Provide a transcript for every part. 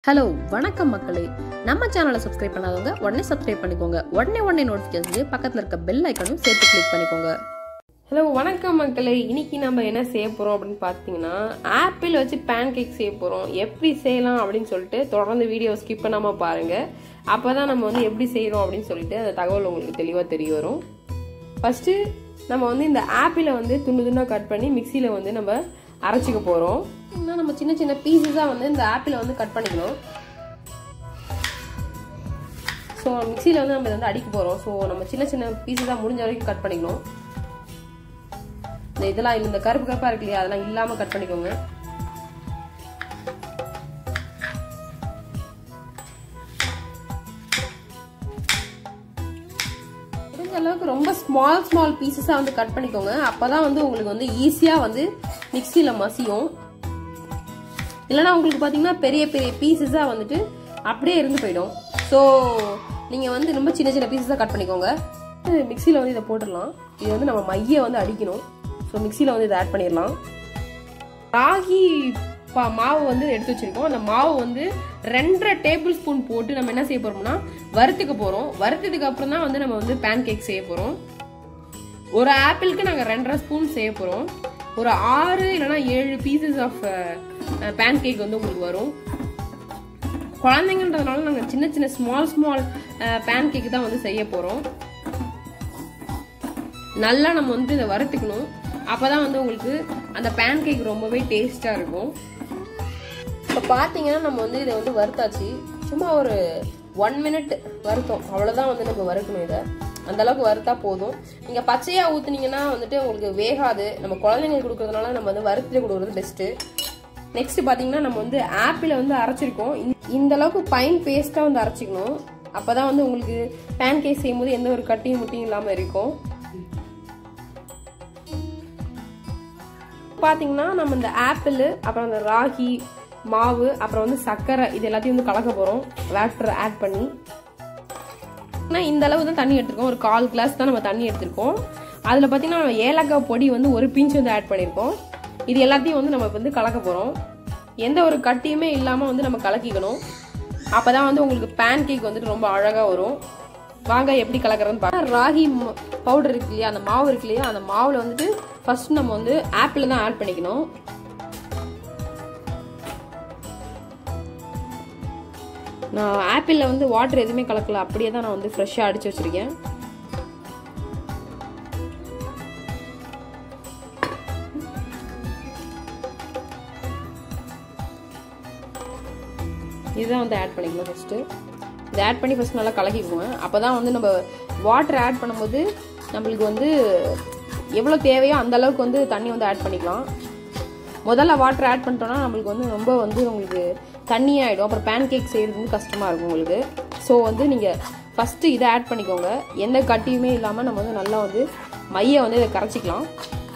hello வணக்கம் மக்களே நம்ம சேனலை சப்ஸ்கிரைப் பண்ணாதவங்க உடனே சப்ஸ்கிரைப் பண்ணிக்கோங்க உடனே உடனே நோட்டிஃபிகேஷன் பக்கத்தில் இருக்க பெல் ஐக்கனும் சேர்த்து கிளிக் பண்ணிக்கோங்க ஹலோ வணக்கம் மக்களே இன்னைக்கு நம்ம என்ன செய்ய போறோம் அப்படின்னு பார்த்தீங்கன்னா ஆப்பிள் வச்சு பேன் கேக் செய்ய போறோம் எப்படி செய்யலாம் அப்படின்னு சொல்லிட்டு தொடர்ந்து வீடியோ ஸ்கிப் பண்ணாம பாருங்க அப்பதான் நம்ம வந்து எப்படி செய்யறோம் அப்படின்னு சொல்லிட்டு அந்த தகவல் உங்களுக்கு தெளிவாக தெரிய வரும் ஃபர்ஸ்ட் நம்ம வந்து இந்த ஆப்பிளை வந்து துண்டு துண்டா கட் பண்ணி மிக்சியில வந்து நம்ம அரைச்சிக்க போறோம் இன்னும் நம்ம சின்ன சின்ன பீசஸாக வந்து இந்த ஆப்பிளை வந்து கட் பண்ணிக்கணும் ஸோ மிக்சியில் வந்து நம்ம இதை வந்து அடிக்க போகிறோம் ஸோ நம்ம சின்ன சின்ன பீசஸாக முடிஞ்ச வரைக்கும் கட் பண்ணிக்கணும் இந்த இதெல்லாம் இந்த கருப்பு கருப்பா இருக்கு இல்லையா அதெல்லாம் இல்லாம கட் பண்ணிக்கோங்க முடிஞ்ச அளவுக்கு ரொம்ப ஸ்மால் ஸ்மால் பீசஸா வந்து கட் பண்ணிக்கோங்க அப்பதான் வந்து உங்களுக்கு வந்து ஈஸியா வந்து மிக்சியில மசியும் இல்லைன்னா உங்களுக்கு பாத்தீங்கன்னா பெரிய பெரிய பீசஸா வந்துட்டு அப்படியே இருந்து போயிடும் ஸோ நீங்க வந்து ரொம்ப சின்ன சின்ன பீசஸா கட் பண்ணிக்கோங்க மிக்சியில வந்து இதை போட்டுடலாம் இது வந்து நம்ம மைய வந்து அடிக்கணும் ஸோ மிக்சியில் வந்து இதை ஆட் பண்ணிடலாம் ராகி பா மாவு வந்து எடுத்து வச்சிருக்கோம் அந்த மாவு வந்து ரெண்டரை டேபிள் ஸ்பூன் போட்டு நம்ம என்ன செய்ய போறோம்னா வறுத்துக்க போறோம் வறுத்ததுக்கு அப்புறம் தான் வந்து நம்ம வந்து பேன் கேக் செய்ய போறோம் ஒரு ஆப்பிளுக்கு நாங்கள் ரெண்டரை ஸ்பூன் செய்ய போறோம் ஒரு ஆறு இல்லைன்னா ஏழு பீசஸ் ஆஃப் பேன் கேக் வந்து உங்களுக்கு வரும் குழந்தைங்கன்றதுனால நாங்கள் சின்ன சின்ன ஸ்மால் ஸ்மால் பேன் கேக் தான் வந்து செய்ய போறோம் நல்லா நம்ம வந்து இதை வறுத்துக்கணும் அப்பதான் வந்து உங்களுக்கு அந்த பேன் கேக் ரொம்பவே டேஸ்டா இருக்கும் இப்போ பார்த்தீங்கன்னா நம்ம வந்து இதை வந்து வறுத்தாச்சு சும்மா ஒரு ஒன் மினிட் வறுத்தோம் அவ்வளோதான் வந்து நம்ம வறுக்கணும் இதை அந்த அளவுக்கு வறுத்தா போதும் நீங்க பச்சையா ஊத்துனீங்கன்னா வந்துட்டு உங்களுக்கு வேகாது நம்ம குழந்தைங்களுக்கு கொடுக்கறதுனால நம்ம வந்து வறுத்து கொடுக்குறது பெஸ்ட்டு நெக்ஸ்ட் பாத்தீங்கன்னா நம்ம வந்து ஆப்பிளை வந்து அரைச்சிருக்கோம் இந்த அளவுக்கு பைன் பேஸ்டா வந்து அரைச்சிக்கணும் அப்பதான் வந்து உங்களுக்கு பேன் கேக் செய்யும் போது எந்த ஒரு கட்டியும் முட்டியும் இல்லாம இருக்கும் பார்த்தீங்கன்னா நம்ம இந்த ஆப்பிள் அப்புறம் இந்த ராகி மாவு அப்புறம் வந்து சர்க்கரை இது எல்லாத்தையும் வந்து கலக்க போகிறோம் வாட்டர் ஆட் பண்ணி இந்த அளவு தான் தண்ணி எடுத்திருக்கோம் ஒரு கால் கிளாஸ் தான் நம்ம தண்ணி எடுத்திருக்கோம் அதில் பார்த்தீங்கன்னா ஏலக்காய் பொடி வந்து ஒரு பிஞ்ச் வந்து ஆட் பண்ணியிருக்கோம் இது எல்லாத்தையும் வந்து நம்ம வந்து கலக்க போகிறோம் எந்த ஒரு கட்டியுமே இல்லாமல் வந்து நம்ம கலக்கிக்கணும் அப்போ தான் வந்து உங்களுக்கு பேன் கேக் வந்துட்டு ரொம்ப அழகாக வரும் வாங்க எப்படி கலக்கிறதுன்னு பார்க்க ராகி பவுடர் இருக்கு இல்லையா அந்த மாவு இருக்கு இல்லையா அந்த மாவில் வந்துட்டு ஃபர்ஸ்ட் நம்ம வந்து ஆப்பிள் தான் ஆட் பண்ணிக்கணும் நான் ஆப்பிளில் வந்து வாட்டர் எதுவுமே கலக்கல அப்படியே தான் நான் வந்து ஃப்ரெஷ்ஷாக அடிச்சு வச்சிருக்கேன் இதுதான் வந்து ஆட் பண்ணிக்கணும் ஃபஸ்ட்டு இதை ஆட் பண்ணி ஃபஸ்ட் நல்லா கலக்கிக்குவோங்க அப்போ தான் வந்து நம்ம வாட்டர் ஆட் பண்ணும்போது நம்மளுக்கு வந்து எவ்வளோ தேவையோ அந்த அளவுக்கு வந்து தண்ணி வந்து ஆட் பண்ணிக்கலாம் முதல்ல வாட்டர் ஆட் பண்ணிட்டோம்னா நம்மளுக்கு வந்து ரொம்ப வந்து உங்களுக்கு தண்ணியாகிடும் அப்புறம் பேன் கேக் செய்கிறது வந்து கஷ்டமாக இருக்கும் உங்களுக்கு ஸோ வந்து நீங்கள் ஃபஸ்ட்டு இதை ஆட் பண்ணிக்கோங்க எந்த கட்டியுமே இல்லாமல் நம்ம வந்து நல்லா வந்து மையை வந்து இதை கரைச்சிக்கலாம்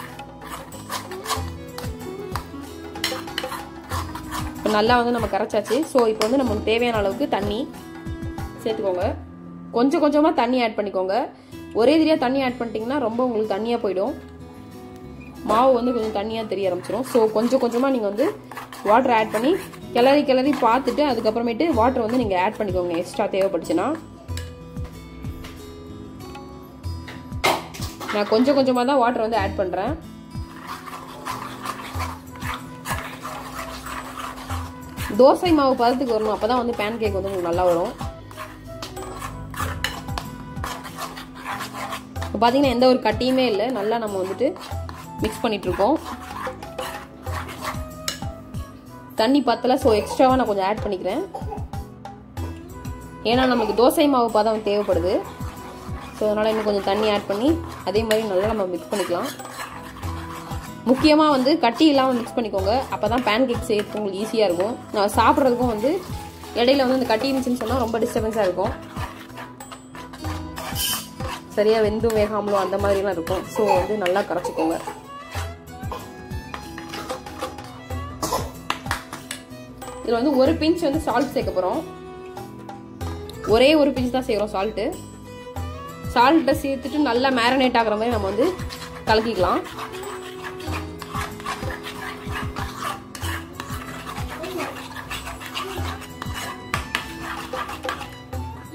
இப்போ நல்லா வந்து நம்ம கரைச்சாச்சு ஸோ இப்போ வந்து நமக்கு தேவையான அளவுக்கு தண்ணி சேர்த்துக்கோங்க கொஞ்சம் கொஞ்சமாக தண்ணி ஆட் பண்ணிக்கோங்க ஒரே தெரியாக தண்ணி ஆட் பண்ணிட்டீங்கன்னா ரொம்ப உங்களுக்கு தண்ணியாக போயிடும் மாவு வந்து கொஞ்சம் தண்ணியாக தெரிய ஆரம்பிச்சிடும் ஸோ கொஞ்சம் கொஞ்சமாக நீங்கள் வந்து வாட்டர் ஆட் பண்ணி கிளறி கிளறி பார்த்துட்டு அதுக்கப்புறமேட்டு வாட்டர் வந்து நீங்கள் ஆட் பண்ணிக்கோங்க எக்ஸ்ட்ரா தேவைப்பட்டுச்சுன்னா நான் கொஞ்சம் கொஞ்சமாக தான் வாட்டர் வந்து ஆட் பண்ணுறேன் தோசை மாவு பதத்துக்கு வரணும் அப்போ தான் வந்து பேன் கேக் வந்து உங்களுக்கு நல்லா வரும் இப்போ பார்த்தீங்கன்னா எந்த ஒரு கட்டியுமே இல்லை நல்லா நம்ம வந்துட்டு மிக்ஸ் பண்ணிட்டு இருக்கோம் தண்ணி பத்தல ஸோ எக்ஸ்ட்ராவாக நான் கொஞ்சம் ஆட் பண்ணிக்கிறேன் ஏன்னா நமக்கு தோசை மாவு பதம் தேவைப்படுது ஸோ அதனால் இன்னும் கொஞ்சம் தண்ணி ஆட் பண்ணி அதே மாதிரி நல்லா நம்ம மிக்ஸ் பண்ணிக்கலாம் முக்கியமாக வந்து கட்டி இல்லாமல் மிக்ஸ் பண்ணிக்கோங்க அப்போ தான் பேன் கேக் செய்யறதுக்கு உங்களுக்கு ஈஸியாக இருக்கும் நான் சாப்பிட்றதுக்கும் வந்து இடையில வந்து அந்த கட்டி இருந்துச்சுன்னு சொன்னால் ரொம்ப டிஸ்டர்பன்ஸாக இருக்கும் சரியாக வெந்தும் வேகாமலும் அந்த மாதிரிலாம் இருக்கும் ஸோ வந்து நல்லா கரைச்சிக்கோங்க இதில் வந்து ஒரு பிஞ்ச் வந்து சால்ட் சேர்க்க போகிறோம் ஒரே ஒரு பிஞ்ச் தான் செய்கிறோம் சால்ட்டு சால்ட்டை சேர்த்துட்டு நல்லா மேரினேட் ஆகிற மாதிரி நம்ம வந்து கலக்கிக்கலாம்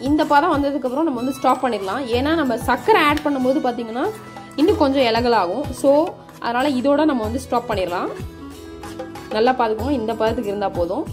இந்த பதம் வந்ததுக்கப்புறம் நம்ம வந்து ஸ்டாப் பண்ணிடலாம் ஏன்னா நம்ம சர்க்கரை ஆட் பண்ணும்போது பார்த்தீங்கன்னா இன்னும் கொஞ்சம் இலகலாகும் ஸோ அதனால் இதோட நம்ம வந்து ஸ்டாப் பண்ணிடலாம் நல்லா பார்த்துக்கோங்க இந்த பதத்துக்கு இருந்தால் போதும்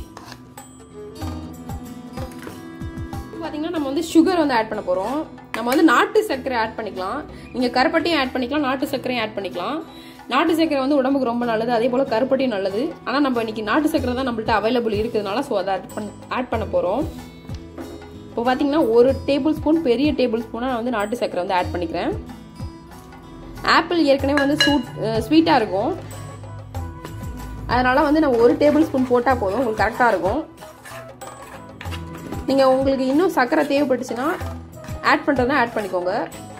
பார்த்தீங்கன்னா நம்ம வந்து சுகர் வந்து ஆட் பண்ண போகிறோம் நம்ம வந்து நாட்டு சர்க்கரை ஆட் பண்ணிக்கலாம் நீங்கள் கருப்பட்டியும் ஆட் பண்ணிக்கலாம் நாட்டு சர்க்கரையும் ஆட் பண்ணிக்கலாம் நாட்டு சர்க்கரை வந்து உடம்புக்கு ரொம்ப நல்லது அதே போல் கருப்பட்டியும் நல்லது ஆனால் நம்ம இன்னைக்கு நாட்டு சர்க்கரை தான் நம்மள்ட்ட அவைலபிள் இருக்கிறதுனால ஸோ அதை ஆட் பண்ண ஆட் பண்ண போகிறோம் இப்போ பார்த்தீங்கன்னா ஒரு டேபிள் ஸ்பூன் பெரிய டேபிள் ஸ்பூனாக நான் வந்து நாட்டு சர்க்கரை வந்து ஆட் பண்ணிக்கிறேன் ஆப்பிள் ஏற்கனவே வந்து சூட் ஸ்வீட்டாக இருக்கும் அதனால் வந்து நான் ஒரு டேபிள் ஸ்பூன் போட்டால் போதும் உங்களுக்கு கரெக்டாக இருக்கும் நீங்கள் உங்களுக்கு இன்னும் சர்க்கரை தேவைப்பட்டுச்சுன்னா ஆட் பண்ணுறதுனா ஆட் பண்ணிக்கோங்க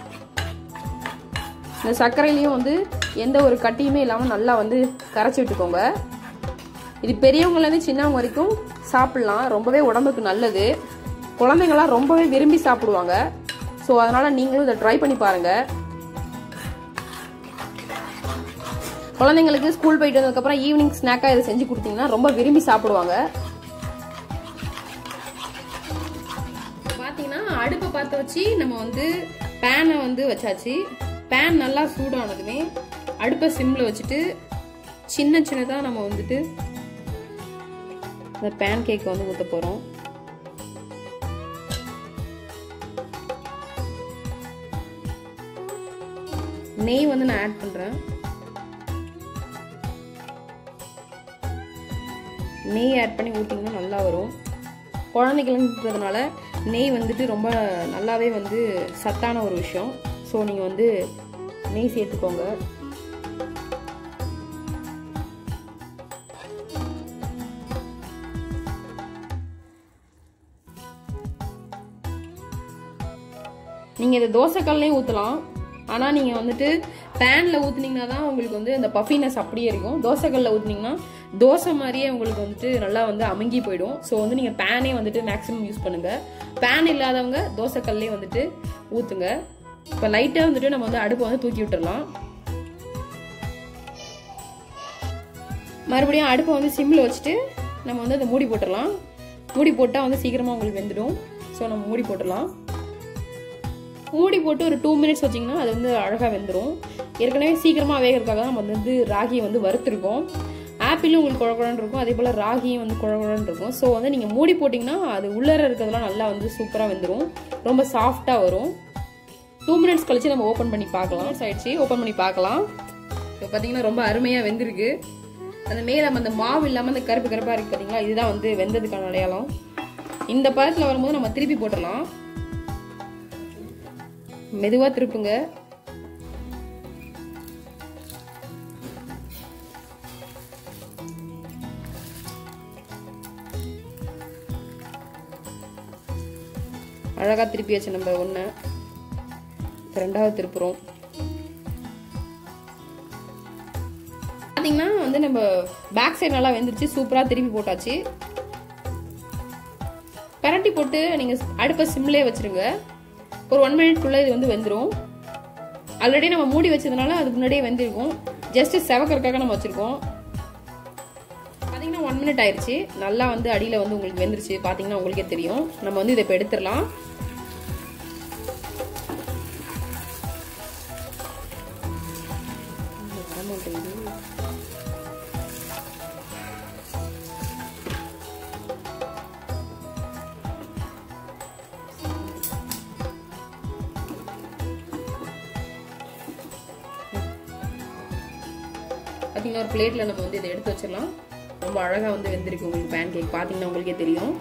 இந்த சர்க்கரையிலையும் வந்து எந்த ஒரு கட்டியுமே இல்லாமல் நல்லா வந்து கரைச்சி விட்டுக்கோங்க இது பெரியவங்கலேருந்து சின்னவங்க வரைக்கும் சாப்பிட்லாம் ரொம்பவே உடம்புக்கு நல்லது குழந்தைங்களாம் ரொம்பவே விரும்பி சாப்பிடுவாங்க ஸோ அதனால் நீங்களும் இதை ட்ரை பண்ணி பாருங்கள் குழந்தைங்களுக்கு ஸ்கூல் போயிட்டு வந்ததுக்கப்புறம் ஈவினிங் ஸ்நாக்காக இதை செஞ்சு கொடுத்தீங்கன்னா ரொம்ப விரும்பி சாப்பிடுவாங்க பார்த்தீங்கன்னா அடுப்பை பார்த்து வச்சு நம்ம வந்து பேனை வந்து வச்சாச்சு பேன் நல்லா சூடானதுமே அடுப்பை சிம்மில் வச்சுட்டு சின்ன சின்னதாக நம்ம வந்துட்டு இந்த பேன் கேக் வந்து ஊற்ற போகிறோம் நெய் வந்து நான் ஆட் பண்ணுறேன் நெய் ஆட் பண்ணி ஊற்றிங்கன்னா நல்லா வரும் குழந்தைகளுன்றதுனால நெய் வந்துட்டு ரொம்ப நல்லாவே வந்து சத்தான ஒரு விஷயம் ஸோ நீங்கள் வந்து நெய் சேர்த்துக்கோங்க நீங்கள் இதை தோசைக்கல்லையும் ஊற்றலாம் ஆனால் நீங்கள் வந்துட்டு பேனில் ஊற்றுனீங்கன்னா தான் உங்களுக்கு வந்து அந்த பஃபினஸ் அப்படியே இருக்கும் தோசைக்கல்லில் ஊற்றுனீங்கன்னா தோசை மாதிரியே உங்களுக்கு வந்துட்டு நல்லா வந்து அமுங்கி போயிடும் ஸோ வந்து நீங்கள் பேனே வந்துட்டு மேக்ஸிமம் யூஸ் பண்ணுங்கள் பேன் இல்லாதவங்க தோசைக்கல்லே வந்துட்டு ஊற்றுங்க இப்போ லைட்டாக வந்துட்டு நம்ம வந்து அடுப்பை வந்து தூக்கி விட்டுடலாம் மறுபடியும் அடுப்பை வந்து சிம்மில் வச்சுட்டு நம்ம வந்து அதை மூடி போட்டுடலாம் மூடி போட்டால் வந்து சீக்கிரமாக உங்களுக்கு வெந்துடும் ஸோ நம்ம மூடி போட்டுடலாம் மூடி போட்டு ஒரு டூ மினிட்ஸ் வச்சிங்கன்னா அது வந்து அழகாக வெந்துடும் ஏற்கனவே சீக்கிரமாக வேகிறதுக்காக தான் நம்ம வந்து ராகியை வந்து வறுத்துருக்கோம் ஆப்பிளும் உங்களுக்கு குழகுழன்னு இருக்கும் அதே போல் ராகியும் வந்து குழகுழன்னு இருக்கும் ஸோ வந்து நீங்கள் மூடி போட்டிங்கன்னா அது உள்ளர இருக்கிறதுலாம் நல்லா வந்து சூப்பராக வெந்துடும் ரொம்ப சாஃப்டாக வரும் டூ மினிட்ஸ் கழிச்சு நம்ம ஓப்பன் பண்ணி பார்க்கலாம் ஆயிடுச்சு ஓப்பன் பண்ணி பார்க்கலாம் இப்போ பார்த்தீங்கன்னா ரொம்ப அருமையாக வெந்திருக்கு அந்த மேலே அந்த மாவு இல்லாமல் அந்த கருப்பு கருப்பாக இருக்குது பார்த்தீங்களா இதுதான் வந்து வெந்ததுக்கான அடையாளம் இந்த பதத்தில் வரும்போது நம்ம திருப்பி போட்டுடலாம் மெதுவா திருப்புங்க அழகா திருப்பி வச்சு நம்ம ஒண்ணு ரெண்டாவது திருப்புறோம் பாத்தீங்கன்னா வந்து நம்ம பேக் சைடு நல்லா வெந்துருச்சு சூப்பரா திருப்பி போட்டாச்சு பரட்டி போட்டு நீங்க அடுப்பை சிம்லே வச்சிருங்க ஒரு ஒன் மினிட்குள்ளே இது வந்து வெந்துடும் ஆல்ரெடி நம்ம மூடி வச்சதுனால அதுக்கு முன்னாடியே வெந்திருக்கும் ஜஸ்ட் செவக்கறக்காக நம்ம வச்சுருக்கோம் பார்த்தீங்கன்னா ஒன் மினிட் ஆயிடுச்சு நல்லா வந்து அடியில் வந்து உங்களுக்கு வெந்துருச்சு பார்த்தீங்கன்னா உங்களுக்கே தெரியும் நம்ம வந்து இதை இப்போ எடுத்துடலாம் பார்த்தீங்கன்னா ஒரு பிளேட்டில் நம்ம வந்து இதை எடுத்து வச்சிடலாம் ரொம்ப அழகாக வந்து வெந்திருக்கு உங்களுக்கு பேன் கேக் பார்த்தீங்கன்னா உங்களுக்கே தெரியும்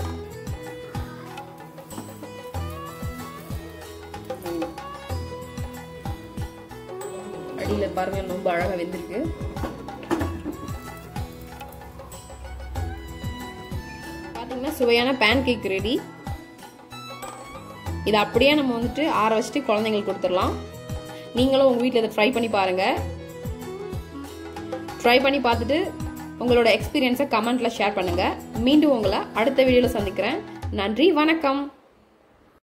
அடியில் பாருங்க ரொம்ப அழகாக வெந்திருக்கு பார்த்தீங்கன்னா சுவையான பேன் கேக் ரெடி இதை அப்படியே நம்ம வந்துட்டு ஆற வச்சுட்டு குழந்தைங்களுக்கு கொடுத்துடலாம் நீங்களும் உங்கள் வீட்டில் இதை ட்ரை பண்ணி பாருங்கள் ட்ரை பண்ணி பார்த்துட்டு உங்களோட எக்ஸ்பீரியன்ஸை கமெண்ட்டில் ஷேர் பண்ணுங்கள் மீண்டும் உங்களை அடுத்த வீடியோவில் சந்திக்கிறேன் நன்றி வணக்கம்